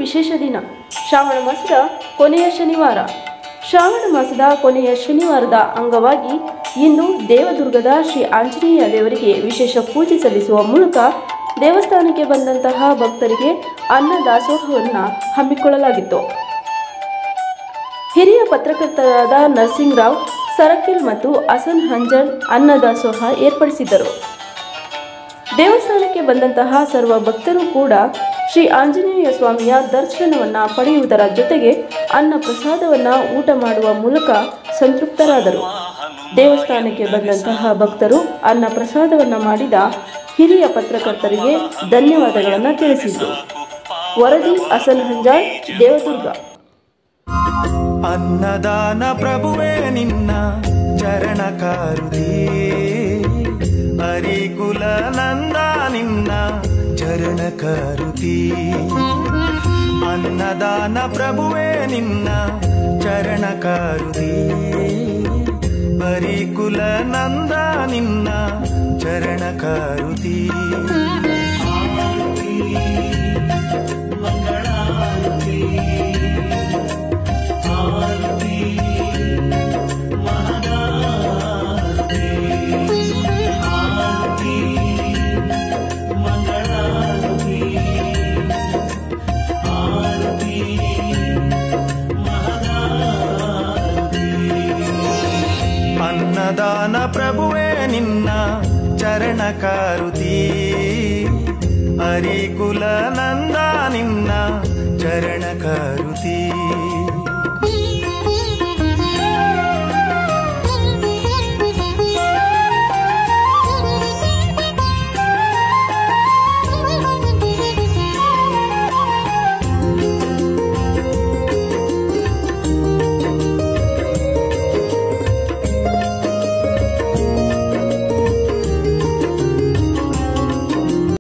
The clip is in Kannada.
ವಿಶೇಷ ದಿನ ಶ್ರಾವಣ ಮಾಸದ ಕೊನೆಯ ಶನಿವಾರ ಶ್ರಾವಣ ಮಾಸದ ಕೊನೆಯ ಶನಿವಾರದ ಅಂಗವಾಗಿ ಇಂದು ದೇವದುರ್ಗದ ಶ್ರೀ ಆಂಜನೇಯ ದೇವರಿಗೆ ವಿಶೇಷ ಪೂಜೆ ಸಲ್ಲಿಸುವ ಮೂಲಕ ದೇವಸ್ಥಾನಕ್ಕೆ ಬಂದಂತಹ ಭಕ್ತರಿಗೆ ಅನ್ನ ದಾಸೋಹವನ್ನು ಹಮ್ಮಿಕೊಳ್ಳಲಾಗಿತ್ತು ಹಿರಿಯ ಪತ್ರಕರ್ತರಾದ ನರಸಿಂಗ್ ರಾವ್ ಸರಕಿಲ್ ಮತ್ತು ಅಸನ್ ಹಂಜಲ್ ಅನ್ನದಾಸೋಹ ಏರ್ಪಡಿಸಿದ್ದರು ದೇವಸ್ಥಾನಕ್ಕೆ ಬಂದಂತಹ ಸರ್ವ ಭಕ್ತರು ಕೂಡ ಶ್ರೀ ಆಂಜನೇಯ ಸ್ವಾಮಿಯ ದರ್ಶನವನ್ನ ಪಡೆಯುವುದರ ಜೊತೆಗೆ ಅನ್ನ ಪ್ರಸಾದವನ್ನ ಊಟ ಮಾಡುವ ಮೂಲಕ ಸಂತೃಪ್ತರಾದರು ದೇವಸ್ಥಾನಕ್ಕೆ ಬಂದಂತಹ ಭಕ್ತರು ಅನ್ನ ಪ್ರಸಾದವನ್ನ ಮಾಡಿದ ಹಿರಿಯ ಪತ್ರಕರ್ತರಿಗೆ ಧನ್ಯವಾದಗಳನ್ನು ತಿಳಿಸಿದ್ರು ವರದಿ ಅಸನ್ ಹಂಜಾಳ್ ದೇವದುರ್ಗ ಅನ್ನದಾನ ಪ್ರಭುವೇ ನಿನ್ನ ಚರಣ ಕಾರುದೇ ಹರಿಕುಲ ನಂದ ನಿನ್ನ ಚರಣ ಕಾರುತಿ ಅನ್ನದಾನ ಪ್ರಭುವೇ ನಿನ್ನ ಚರಣ ಕಾರುದೇ ಹರಿಕುಲ ನಂದ ನಿನ್ನ ಚರಣ ಕಾರುತಿ ಅನ್ನದಾನ ಪ್ರಭುವೇ ನಿನ್ನ ಚರಣ ಕಾರುತಿ ಹರಿಕುಲ ನಂದ ನಿನ್ನ